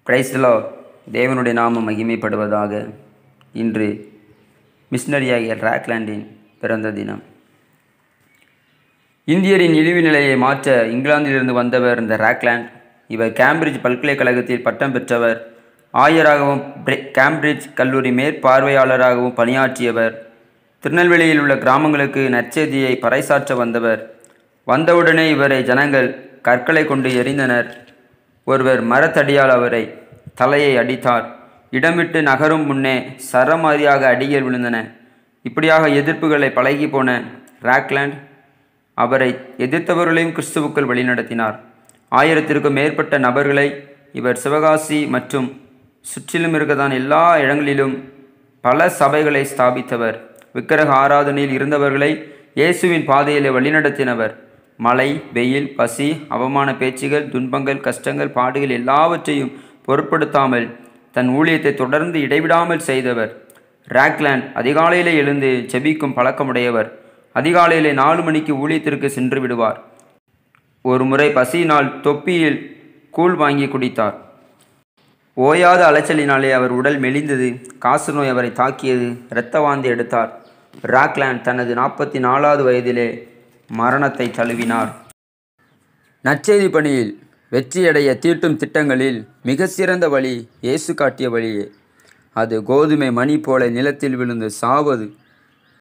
பிரைஸ்லோ தேவனுடைய நாமம் மகிமைப்படுவதாக இன்று மிஷினரியாகிய ராக்லாண்டின் பிறந்த தினம் இந்தியரின் இழிவு நிலையை மாற்ற இங்கிலாந்திலிருந்து வந்தவர் இந்த ராக்லாண்ட் இவர் கேம்பிரிட்ஜ் பல்கலைக்கழகத்தில் பட்டம் பெற்றவர் ஆயராகவும் பிரெ- கேம்பிரிட்ஜ் கல்லூரி மேற்பார்வையாளராகவும் பணியாற்றியவர் திருநெல்வேலியில் உள்ள கிராமங்களுக்கு நற்செய்தியை பறைசாற்ற வந்தவர் வந்தவுடனே இவரை ஜனங்கள் கற்களை கொண்டு எறிந்தனர் ஒருவர் மரத்தடியால் அவரை தலையை அடித்தார் இடம் விட்டு நகரும் முன்னே சரமாரியாக அடிகள் விழுந்தன இப்படியாக எதிர்ப்புகளை பழகி போன ராக்லாண்ட் அவரை எதிர்த்தவர்களையும் கிறிஸ்துவுக்குள் வழிநடத்தினார் ஆயிரத்திற்கும் மேற்பட்ட நபர்களை இவர் சிவகாசி மற்றும் சுற்றிலும் இருக்கதான் எல்லா இடங்களிலும் பல சபைகளை ஸ்தாபித்தவர் விக்கிரக ஆராதனையில் இருந்தவர்களை இயேசுவின் பாதையிலே வழிநடத்தினவர் மழை வெயில் பசி அவமான பேச்சுகள் துன்பங்கள் கஷ்டங்கள் பாடுகள் எல்லாவற்றையும் பொருட்படுத்தாமல் தன் ஊழியத்தை தொடர்ந்து இடைவிடாமல் செய்தவர் ராக்லாண்ட் அதிகாலையிலே எழுந்து ஜெபிக்கும் பழக்கமுடையவர் அதிகாலையிலே நாலு மணிக்கு ஊழியத்திற்கு சென்று விடுவார் ஒரு முறை பசியினால் தொப்பியில் கூழ் வாங்கி குடித்தார் ஓயாத அலைச்சலினாலே அவர் உடல் மெலிந்தது காசு நோய் அவரை தாக்கியது இரத்த வாந்தி எடுத்தார் ராக்லாண்ட் தனது நாற்பத்தி நாலாவது வயதிலே மரணத்தை தழுவினார் நற்செய்தி பணியில் வெற்றியடைய தீட்டும் திட்டங்களில் மிக சிறந்த வழி இயேசு காட்டிய வழியே அது கோதுமை மணி போல நிலத்தில் விழுந்து சாவது